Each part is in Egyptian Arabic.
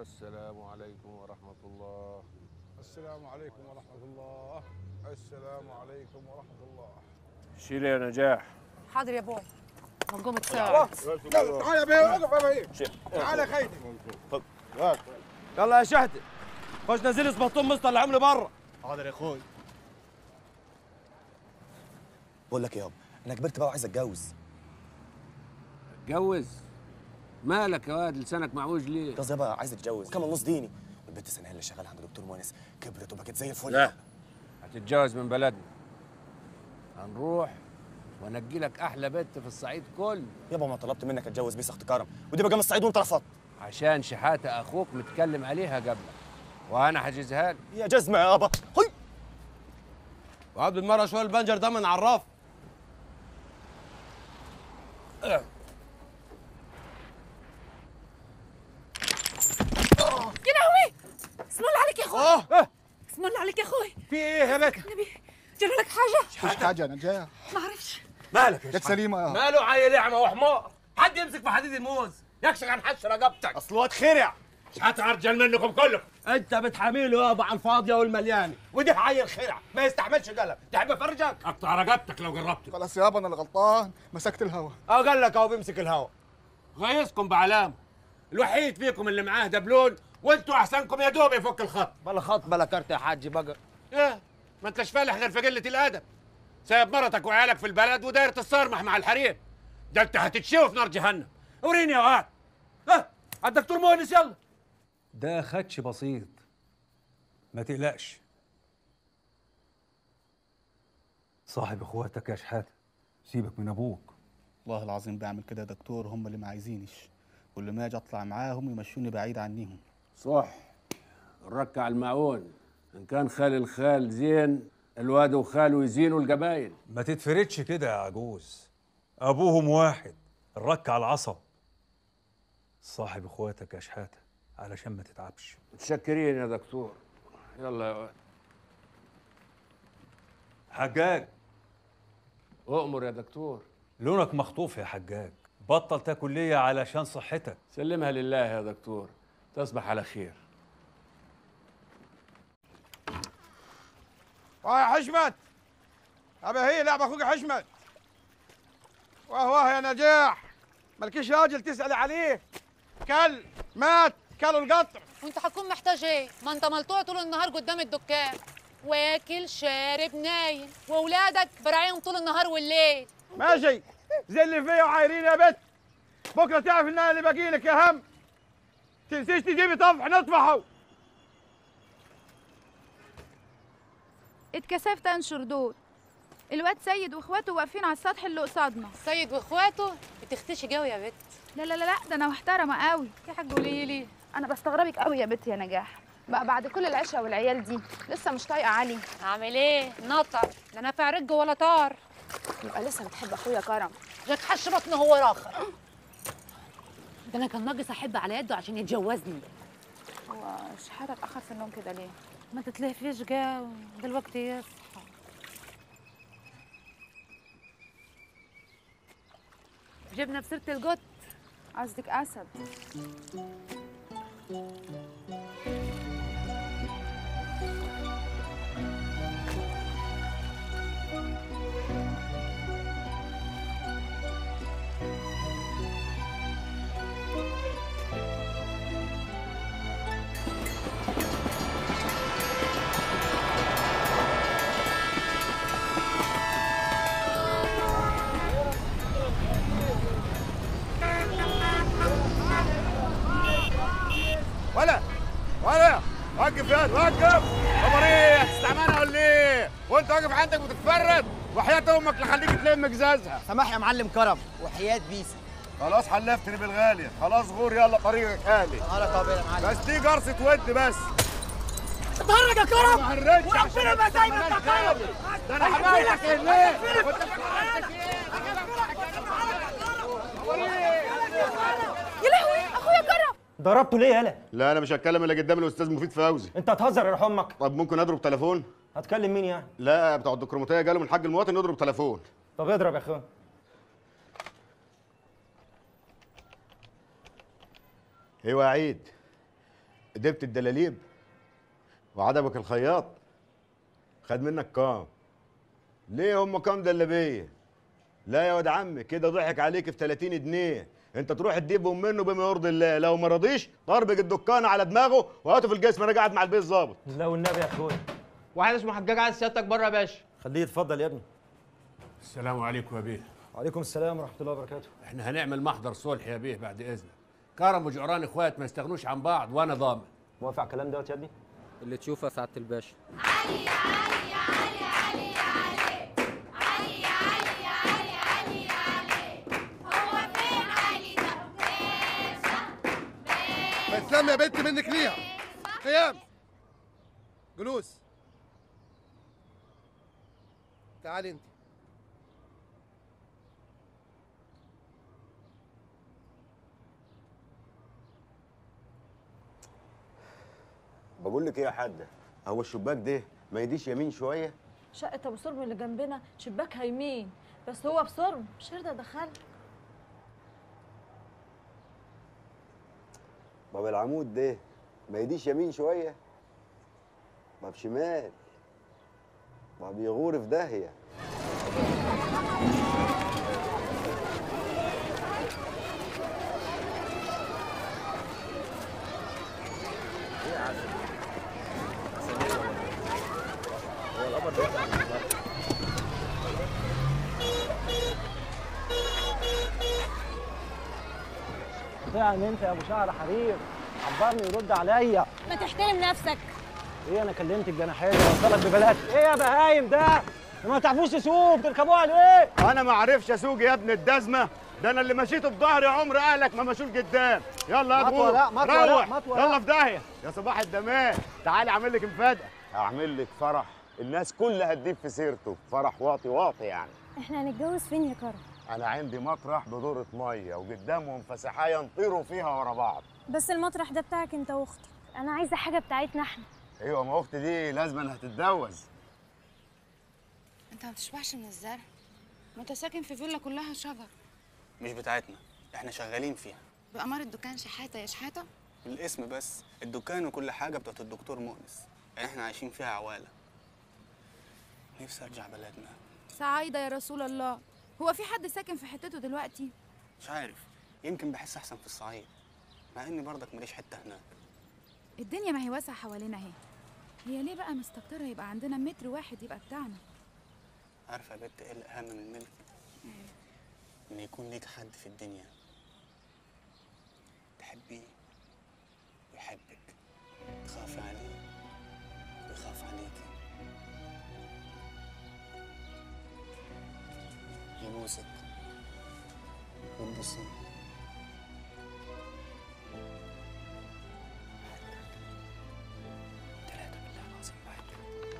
السلام عليكم ورحمة الله السلام عليكم ورحمة الله السلام عليكم ورحمة الله شيل يا نجاح حاضر يا بوي هنقوم تساعد تعال يا بيه وقف يا بيه تعال يا خيتي يلا يا شحتة خش نزل اسبطون مستر العمل برا حاضر يا اخوي بقول لك يابا انا كبرت بقى وعايز اتجوز اتجوز مالك يا واد لسانك معوج ليه؟ قصدي بقى عايز اتجوز كمان نص ديني والبنت سنها اللي شغاله عند دكتور مؤنس كبرت وبقت زي الفل لا هتتجوز من بلدنا هنروح وانجي لك احلى بنت في الصعيد كله يابا ما طلبت منك اتجوز بيه اخت كرم ودي بقى من الصعيد وانت رفضت عشان شحاته اخوك متكلم عليها قبلك وانا حاجزها لك يا جزمه يابا هي وعاد بالمره شويه البنجر ده من عراف يا لهوي اسم الله عليك يا اخوي اسم الله عليك يا اخوي في ايه يا بك نبي جرى لك حاجه مش حاجة أنا جاي ما اعرفش مالك يا جت سليمة يا ماله عيل اعمى وحمار حد يمسك في حديد الموز يكشف عن حش رقبتك اصل واد خرع هتعرجل منكم كلكم انت بتحامله يابا على الفاضيه والمليانه ودي عيل خرع ما يستحملش قلم تحب افرجك اقطع رقبتك لو جربت خلاص يابا أنا اللي غلطان مسكت الهوا اه قال لك اهو بيمسك الهوا غيظكم بعلام الوحيد فيكم اللي معاه دبلون وانتوا احسنكم يا دوب يفك الخط بلا خط بلا كارت يا حاج بقى ايه ما انتش فالح غير في قله الادب سايب مرتك وعيالك في البلد وداير تتصارمح مع الحريم ده انت هتتشوي في نار جهنم وريني يا واد ها الدكتور مؤنس يلا ده خدش بسيط ما تقلقش صاحب اخواتك يا شحاته سيبك من ابوك والله العظيم بعمل كده يا دكتور هم اللي ما عايزينش كل ما اجي اطلع معاهم يمشوني بعيد عنيهم صح نركع المعون ان كان خال الخال زين الواد وخاله يزينوا القبايل ما تتفردش كده يا عجوز ابوهم واحد الرك على العصب صاحب اخواتك يا شحاته علشان ما تتعبش متشكرين يا دكتور يلا يا واد حجاج اؤمر يا دكتور لونك مخطوف يا حجاج بطل تاكل ليا علشان صحتك سلمها لله يا دكتور تصبح على خير واه يا حشمت أبا هي لعب أخوك حشمت واه واه يا نجاح مالكيش راجل تسأل عليه كل مات كلوا القطر وانت هتكون محتاج ايه ما انت ملطوع طول النهار قدام الدكان واكل شارب نايم واولادك براعيهم طول النهار والليل ماشي زي اللي فيا وعايرين يا بت بكره تعرف ان انا اللي باقي لك يا هم تنسيش تجيبي طفح نطفحه اتكسفت انشر دول الواد سيد واخواته واقفين على السطح اللي قصادنا سيد واخواته بتختشي قوي يا بت لا لا لا لا ده انا محترمه قوي يا حاج قولي لي انا بستغربك قوي يا بنت يا نجاح بقى بعد كل العشره والعيال دي لسه مش طايقه علي اعمل ايه نطع لا نافع رج ولا طار يبقى لسه بتحب اخويا كرم جاك حش بطنه هو راخر ده انا كان ناقص احب على يده عشان يتجوزني هو شحاته اتاخر في النوم كده ليه ما تتلهفيش جو دلوقتي يصحى جبنا بسيرة الجد قصدك اسد ولا ولا وقف يا وقف خبر ايه هتستعملها ولا ايه وانت واقف عندك بتتفرد وحياة امك لخليك تلم جزازها سماح يا معلم كرم وحياة بيسا خلاص حلفتني بالغالية خلاص غور يلا طريقك هالي انا قابل يا معلم بس دي قرصة ود بس اتهرج يا كرم ما هرجش وربنا ما سايبك ده انا حبايبك ايه ليه وانت يا لهوي اخويا كرم ضربته ليه يالا لا انا مش هتكلم الا قدام الاستاذ مفيد فوزي انت هتهزر يا امك طب ممكن اضرب تليفون هتكلم مين يعني لا بتوع الدكروماتيه قالوا من حق المواطن يضرب تليفون طب اضرب يا اخويا ايوه يا عيد دبت الدلاليب وعدبك الخياط خد منك كام ليه هم كام دلبيه لا يا واد عمي كده ضحك عليك في 30 جنيه انت تروح تجيبهم منه بما يرضي الله لو ما رضيش طربق الدكان على دماغه وهاته في الجسم انا قاعد مع البيت ظابط لا والنبي يا اخويا واحد اسمه حجاج عايز سيادتك بره يا باشا خليه يتفضل يا ابني السلام عليكم يا بيه وعليكم السلام ورحمه الله وبركاته احنا هنعمل محضر صلح يا بيه بعد اذنك كرم وجعران اخوات ما يستغنوش عن بعض وانا ضامن موافق على الكلام دوت يا ابني اللي تشوفه سعاده الباشا بسام يا بنت منك ليها قيام جلوس تعالي انت بقول لك ايه يا حاجه هو الشباك ده ما يديش يمين شويه شقة ابو صرم اللي جنبنا شباكها يمين بس هو بصرم مش هرضى ادخلها باب العمود ده ما يديش يمين شويه باب شمال باب يغور في داهيه يعني انت يا ابو شعر حرير عبرني يرد عليا ما تحترم نفسك ايه انا كلمت الجناحيه وصلك ببلد ايه يا بهايم ده ما تعرفوش تسوق بتركبوها ليه انا ما اعرفش اسوق يا ابن الدزمه ده انا اللي مشيت بظهري عمر اهلك ما مشوش قدام يلا يا مطوة دبور لا، مطوة لا، روح مطوة لا. يلا في داهيه يا صباح الدمام تعالي اعمل لك مفاجاه هعمل لك فرح الناس كلها هتجيب في سيرته فرح واطي واطي يعني احنا هنتجوز فين يا كرم انا عندي مطرح بدورة ميه وقدامهم فسحايه نطيروا فيها ورا بعض بس المطرح ده بتاعك انت واختك انا عايزه حاجه بتاعتنا احنا ايوه ما اختي دي لازم هتتجوز انت ما بتشبعش من الزرع ما انت ساكن في فيلا كلها شجر مش بتاعتنا احنا شغالين فيها بأمارة دكان شحاتة يا شحاتة الاسم بس الدكان وكل حاجه بتاعت الدكتور مؤنس احنا عايشين فيها عواله نفسي ارجع بلدنا سعايدة يا رسول الله هو في حد ساكن في حتته دلوقتي مش عارف يمكن بحس احسن في الصعيد مع اني برضك ماليش حته هناك الدنيا ما هي واسعة حوالينا اهي هي ليه بقى مستكترة يبقى عندنا متر واحد يبقى بتاعنا عارفه يا بنت ايه الاهم من الملك ان يكون ليك حد في الدنيا تحبيه ويحبك تخافي عليه ويخاف عليكي يبوسك وتبوسيه ثلاثة بالله العظيم بحبك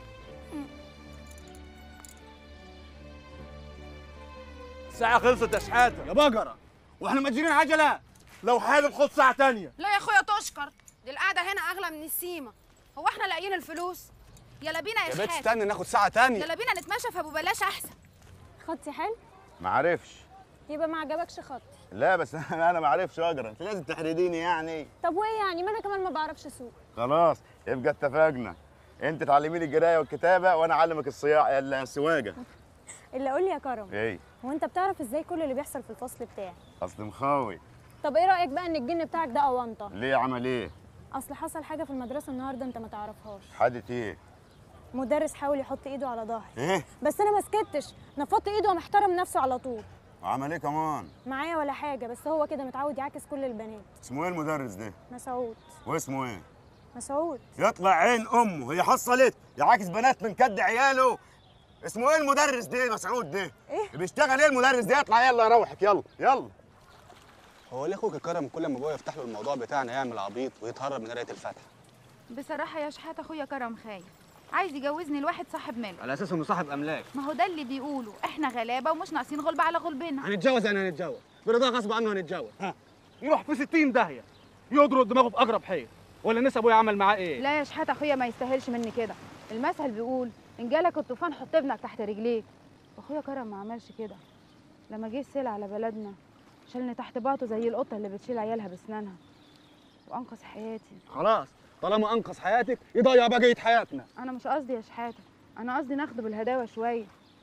الساعة خلصت يا شحاتة يا بقرة واحنا مأجرين عجلة لو حابب خد ساعة تانية لا يا اخويا تشكر دي القعده هنا اغلى من السيما هو احنا لاقيين الفلوس يلا بينا يا يا بنت شحات استنى ناخد ساعة تانية يلا بينا نتمشى في ابو بلاش احسن خطي حلو ما عرفش يبقى ما عجبكش خطي لا بس انا ما عرفش اقرا انت لازم تحرجيني يعني طب وايه يعني ما انا كمان ما بعرفش اسوق خلاص يبقى اتفقنا انت تعلميني القرايه والكتابه وانا اعلمك الصياعه السواقه اللي قول لي يا كرم ايه هو انت بتعرف ازاي كل اللي بيحصل في الفصل بتاعي اصل مخاوي طب ايه رايك بقى ان الجن بتاعك ده اونطه ليه عمل ايه اصل حصل حاجه في المدرسه النهارده انت ما تعرفهاش حدث ايه مدرس حاول يحط ايده على ظهري ايه بس انا ما سكتش نفضت ايده ومحترم نفسه على طول عمل ايه كمان معايا ولا حاجه بس هو كده متعود يعاكس كل البنات اسمه ايه المدرس ده مسعود واسمه ايه مسعود يطلع عين امه هي حصلت يعاكس بنات من كد عياله اسمه ايه المدرس ده مسعود ده ايه بيشتغل ايه المدرس ده يطلع يلا روحك يلا يلا هو ليه اخوك كرم كل ما ابويا يفتح له الموضوع بتاعنا يعمل عبيط ويتهرب من قرايه الفاتحه بصراحة يا شحات اخويا كرم خايف عايز يجوزني لواحد صاحب ماله على اساس انه صاحب املاك ما هو ده اللي بيقولوا احنا غلابة ومش ناقصين غلبة على غلبنا هنتجوز يعني هنتجوز برضا غصب عنه هنتجوز ها يروح في 60 داهية يضرب دماغه في أقرب حيط ولا نسى أبويا عمل معاه إيه؟ لا يا شحات اخويا ما يستاهلش مني كده المثل بيقول ان جالك الطوفان حط ابنك تحت رجليك واخويا كرم ما عملش كده لما جه السيل على بلدنا شالني تحت باطه زي القطه اللي بتشيل عيالها بسنانها وانقذ حياتي خلاص طالما انقذ حياتك يضيع بقيه حياتنا انا مش قصدي يا شحاته انا قصدي ناخده بالهداوه شويه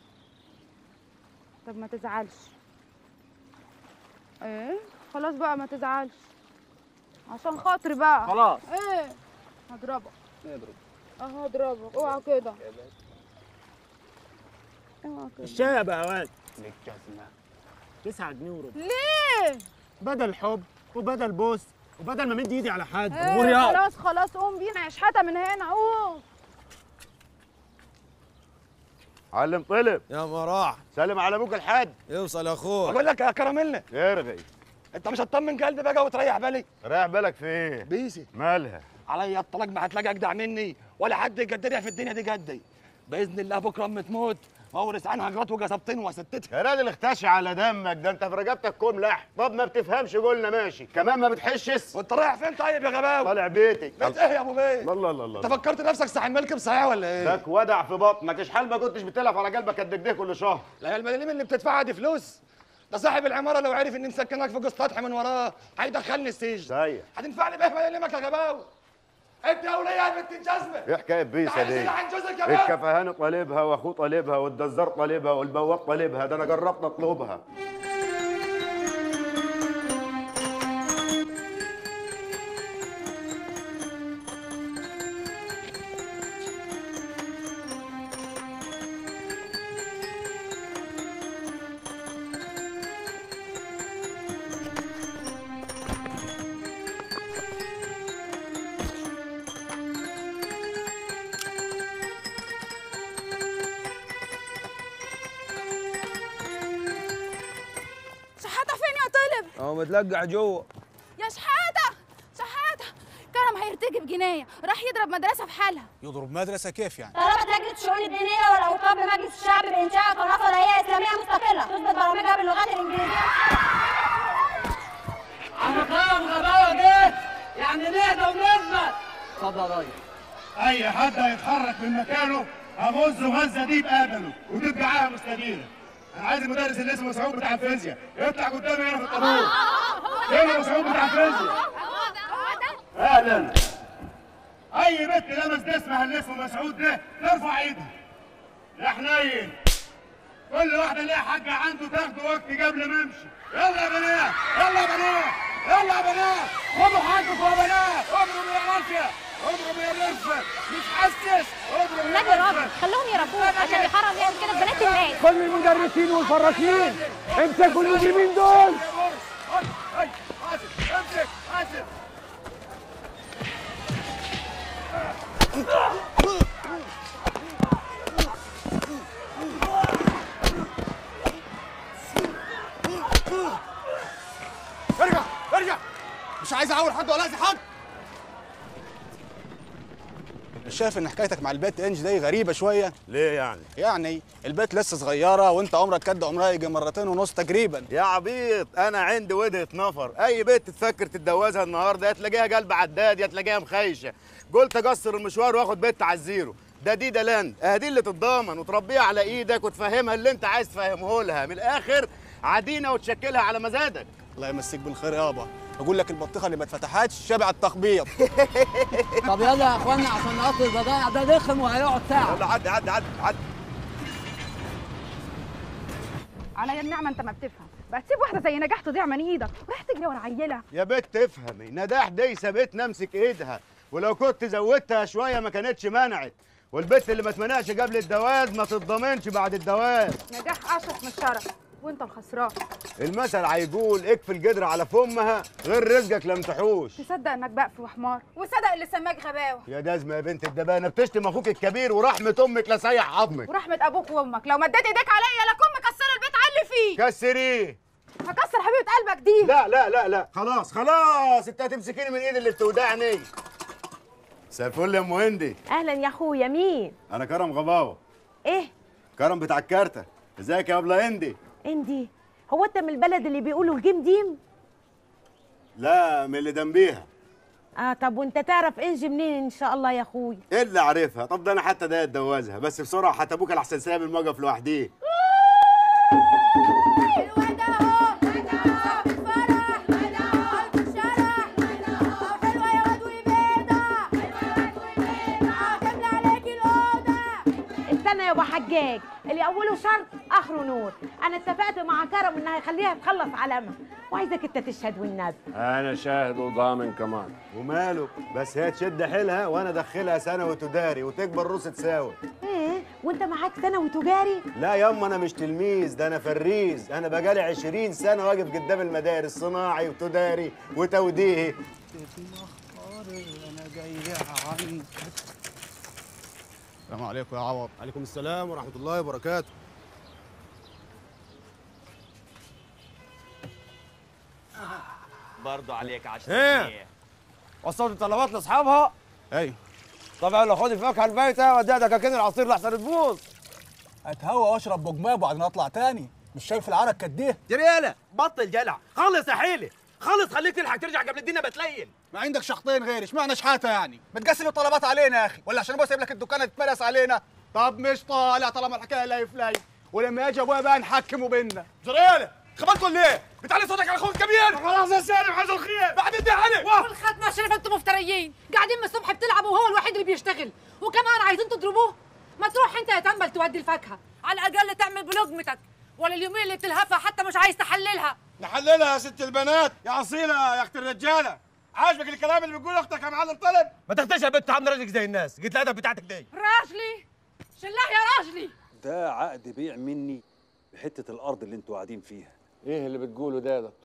طب ما تزعلش ايه خلاص بقى ما تزعلش عشان خاطري بقى خلاص. ايه هضربك نضرب اهو هضربك اوعى كده اوعى كده الشاي يا بهوات بالجزمه 9 جنيه وربع ليه بدل حب وبدل بوس وبدل ما مد ايدي على حد ايه خلاص خلاص قوم بينا يا شحاته من هنا قوم علم طلب يا مراح سلم على ابوك الحاج يوصل يا اخوك بقول لك يا كراميلا ارغي انت مش هتطمن قلبي بقى وتريح بالي رايح بالك في ايه بيسي مالها عليا الطلاق ما هتلاقي اجدع مني ولا حد يقدرها في الدنيا دي قدي باذن الله بكره امي تموت واورث عنها جرات وجسبتين وستتها يا راجل اختشي على دمك ده انت في رقبتك كوم لحم طب ما بتفهمش قلنا ماشي كمان ما بتحشش وانت رايح فين طيب يا غباوي طالع بيتك بيت ايه يا ابو بيه الله الله الله انت فكرت نفسك صاحب ملك صحيح ولا ايه لك ودع في بطنك اشحال ما كنتش بتلف على قلبك قد كده كل شهر لا يا الملاليم اللي بتدفعها دي فلوس ده صاحب العماره لو عرف اني مسكنك في قسط سطح من وراه هيدخلني السجن صحيح هتنفعني بايه ملاليمك يا غباوي انت يا وليه يا بنت الجزمه ايه حكايه بيسه تعالي دي زيد عن جوزك يا بابا. الكفهاني طالبها واخوه طالبها والدزار طالبها والبواب طالبها ده انا جربت اطلبها شحاته فين يا طلب اهو متلقع جوه يا شحاته شحاته كرم هيرتكب جنايه راح يضرب مدرسه في حالها يضرب مدرسة كيف يعني؟ طلبت لجنة الشؤون الدينية والأوقاف بمجلس الشعب بإنشاء قناة فضائية إسلامية مستقلة تثبت برامجها باللغات الإنجليزية انا فاهم غباوه دي يعني نهدى ونثبت اتفضل يا ريس اي حد هيتحرك من مكانه هغزه غزه دي بقبله وتبقى عاهه مستديره انا عايز المدرس اللي اسمه مسعود بتاع الفيزياء يطلع قدامي هنا في الطابور فين مسعود بتاع الفيزياء اهلا اي بنت لمس جسمها اللي اسمه مسعود ده ترفع ايدها يا حنين كل واحده ليها حاجه عنده تاخده وقت قبل ما امشي يلا يا بنات يلا يا بنات يلا يا بنات خدوا حقكم يا بنات اضربوا يا رافيه اضربوا يا رفه مش حسس اضربوا النبي يا راجل رفه خلوهم يربوه عشان يحرم يعمل كده في بنات الناس كل المدرسين والفراشين امسكوا المجرمين دول هاي حاسب امسك حاسب ارجع ارجع مش عايز اعور حد ولا اذي حد مش شايف ان حكايتك مع البيت انج دي غريبه شويه ليه يعني يعني البيت لسه صغيره وانت عمرك قد عمرها يجي مرتين ونص تقريبا يا عبيط انا عندي وجهه نفر اي بنت تفكر تتجوزها النهارده يا تلاقيها قلب عداد يا تلاقيها مخيشه قلت اقصر المشوار واخد بنت على الزيرو ده دي ده لاند اهدي اللي تتضامن وتربيها على ايدك وتفهمها اللي انت عايز تفهمه لها من الاخر عدينا وتشكلها على مزاجك الله يمسيك بالخير يابا اقول لك البطيخه اللي ما اتفتحتش شبع التخبيط طب يلا يا اخوانا عشان نقضي البضائع ده رخم وهيقعد ساعه يلا عدي عدي عدي عدي على النعمه انت ما بتفهم بقى تسيب واحده زي نجاح تضيع من ايدك وراح تجري ورا عيله يا بنت افهمي نداح دي سابتني امسك ايدها ولو كنت زودتها شويه ما كانتش منعت والبنت اللي ما تمنعش قبل الجواز ما تتضمنش بعد الجواز نجاح اشرف من الشرف وانت الخسران المثل هيقول اكفي الجدر على فمها غير رزقك لم تحوش تصدق انك بقف وحمار وصدق اللي سماك غباوه يا دازمه يا بنت الدبانه بتشتم اخوك الكبير ورحمه امك لسيح عظمك ورحمه ابوك وامك لو مديت ايديك عليا لكم مكسره البيت علي فيه كسريه هكسر حبيبه قلبك دي لا لا لا لا خلاص خلاص انت هتمسكيني من ايدي اللي بتودعني مساء الفل يا ام هندي اهلا يا اخويا مين انا كرم غباوه ايه كرم بتاع الكارته ازيك يا ابله هندي اندي هو انت من البلد اللي بيقولوا الجيم ديم لا من اللي جنبيها اه طب وانت تعرف انجي منين ان شاء الله يا اخويا ايه اللي عارفها طب ده انا حتى ده اتجوزها بس بسرعه حتى ابوك الاحسن سايب الموقف لوحديه حلوه دجاج اللي اوله شرط اخره نور انا اتفقت مع كرم انها يخليها تخلص علامه وعايزك انت تشهد والنبي انا شاهد وضامن كمان وماله بس هي تشد حيلها وانا ادخلها ثانوي تداري وتكبر روس تساوي ايه وانت معاك ثانوي تجاري لا ياما انا مش تلميذ ده انا فريز انا بقالي 20 سنه واقف قدام المدارس صناعي وتداري وتوديهي انا جاي عنك السلام عليكم يا عوض عليكم السلام ورحمه الله وبركاته برضه عليك عشان ايه وصلت الطلبات لاصحابها ايوه طب يلا خد الفاكهه البايته وديها دكاكين العصير لحسن تبوظ اتهوى واشرب بجماب وبعدين اطلع تاني مش شايف العرق قد ايه جريالة بطل جلع خلص يا حيلي خلص خليك تلحق ترجع قبل الدنيا بتليل ما عندك شخطين غيري اشمعنى شحاته يعني بتقسم الطلبات علينا يا اخي ولا عشان ابويا سايب لك الدكان تتمرس علينا طب مش طالع طالما الحكايه لا يفلاي ولما يجي ابويا بقى نحكموا بينا جريالة خبطكم ليه بتعلي صوتك على اخوك الكبير خلاص يا سالم حاج الخير بعد الدي علي والختمة شرف انتم مفتريين قاعدين من الصبح بتلعبوا وهو الوحيد اللي بيشتغل وكمان عايزين تضربوه ما تروح انت يا تنبل تودي الفاكهه على الاقل تعمل بلقمتك ولا اليومين اللي بتلهفها حتى مش عايز تحللها نحللها يا ست البنات يا اصيله يا اخت الرجاله عاجبك الكلام اللي بيقوله اختك يا معلم طلب ما تختش يا بنت عامله رجلك زي الناس جيت الادب بتاعتك ليه راجلي شلاه يا راجلي ده عقد بيع مني بحته الارض اللي انتوا قاعدين فيها ايه اللي بتقوله ده يا دكتور